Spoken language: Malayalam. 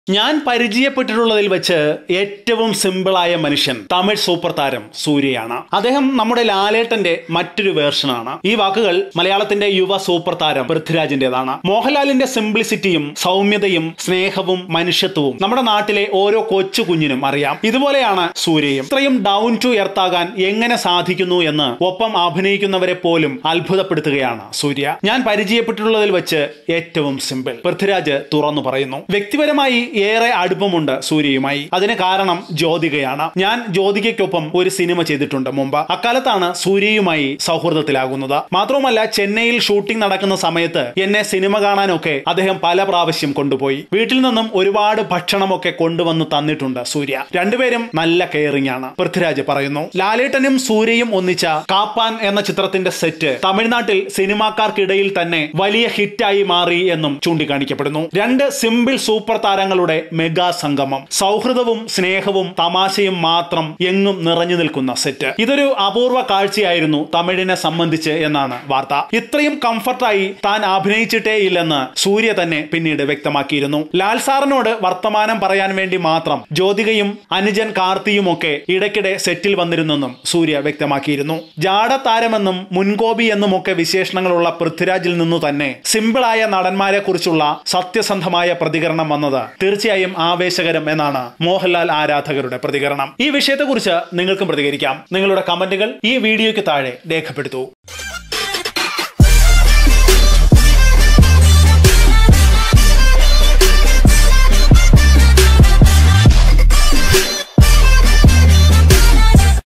ഞാൻ പരിചയപ്പെട്ടിട്ടുള്ളതിൽ വെച്ച് ഏറ്റവും സിമ്പിളായ മനുഷ്യൻ തമിഴ് സൂപ്പർ താരം സൂര്യയാണ് അദ്ദേഹം നമ്മുടെ ലാലേട്ടന്റെ മറ്റൊരു വേർഷനാണ് ഈ വാക്കുകൾ മലയാളത്തിന്റെ യുവ സൂപ്പർ താരം പൃഥ്വിരാജിന്റേതാണ് മോഹൻലാലിന്റെ സിംപ്ലിസിറ്റിയും സൗമ്യതയും സ്നേഹവും മനുഷ്യത്വവും നമ്മുടെ നാട്ടിലെ ഓരോ കൊച്ചു കുഞ്ഞിനും അറിയാം ഇതുപോലെയാണ് സൂര്യയും ഇത്രയും ഡൗൺ ടു എർത്ത് ആകാൻ എങ്ങനെ സാധിക്കുന്നു എന്ന് ഒപ്പം അഭിനയിക്കുന്നവരെ പോലും അത്ഭുതപ്പെടുത്തുകയാണ് സൂര്യ ഞാൻ പരിചയപ്പെട്ടിട്ടുള്ളതിൽ വെച്ച് ഏറ്റവും സിമ്പിൾ പൃഥ്വിരാജ് തുറന്നു പറയുന്നു വ്യക്തിപരമായി ഏറെ അടുപ്പമുണ്ട് സൂര്യയുമായി അതിന് കാരണം ജ്യോതികയാണ് ഞാൻ ജ്യോതികയ്ക്കൊപ്പം ഒരു സിനിമ ചെയ്തിട്ടുണ്ട് മുമ്പ് അക്കാലത്താണ് സൂര്യയുമായി സൗഹൃദത്തിലാകുന്നത് മാത്രവുമല്ല ചെന്നൈയിൽ ഷൂട്ടിംഗ് നടക്കുന്ന സമയത്ത് എന്നെ സിനിമ കാണാനൊക്കെ അദ്ദേഹം പല പ്രാവശ്യം കൊണ്ടുപോയി വീട്ടിൽ നിന്നും ഒരുപാട് ഭക്ഷണമൊക്കെ കൊണ്ടുവന്ന് തന്നിട്ടുണ്ട് സൂര്യ രണ്ടുപേരും നല്ല കെയറിംഗ് ആണ് പൃഥ്വിരാജ് പറയുന്നു ലാലേട്ടനും സൂര്യയും ഒന്നിച്ച കാപ്പാൻ എന്ന ചിത്രത്തിന്റെ സെറ്റ് തമിഴ്നാട്ടിൽ സിനിമാക്കാർക്കിടയിൽ തന്നെ വലിയ ഹിറ്റായി മാറി എന്നും ചൂണ്ടിക്കാണിക്കപ്പെടുന്നു രണ്ട് സിമ്പിൾ സൂപ്പർ താരങ്ങളുടെ മെഗാ സംഗമം സൗഹൃദവും സ്നേഹവും തമാശയും മാത്രം എങ്ങും നിറഞ്ഞു നിൽക്കുന്ന സെറ്റ് ഇതൊരു അപൂർവ കാഴ്ചയായിരുന്നു തമിഴിനെ സംബന്ധിച്ച് എന്നാണ് വാർത്ത ഇത്രയും കംഫർട്ടായി താൻ അഭിനയിച്ചിട്ടേ ഇല്ലെന്ന് സൂര്യ തന്നെ പിന്നീട് വ്യക്തമാക്കിയിരുന്നു ലാൽ സാറിനോട് വർത്തമാനം പറയാൻ വേണ്ടി മാത്രം ജ്യോതികയും അനുജൻ കാർത്തിയും ഒക്കെ ഇടയ്ക്കിടെ സെറ്റിൽ വന്നിരുന്നെന്നും സൂര്യ വ്യക്തമാക്കിയിരുന്നു ജാട താരമെന്നും മുൻകോപി എന്നുമൊക്കെ വിശേഷണങ്ങളുള്ള പൃഥ്വിരാജിൽ നിന്നു തന്നെ സിമ്പിളായ നടന്മാരെ കുറിച്ചുള്ള സത്യസന്ധമായ പ്രതികരണം വന്നത് തീർച്ചയായും ആവേശകരം എന്നാണ് മോഹൻലാൽ ആരാധകരുടെ പ്രതികരണം ഈ വിഷയത്തെക്കുറിച്ച് നിങ്ങൾക്കും പ്രതികരിക്കാം നിങ്ങളുടെ കമന്റുകൾ ഈ വീഡിയോയ്ക്ക് താഴെ രേഖപ്പെടുത്തൂ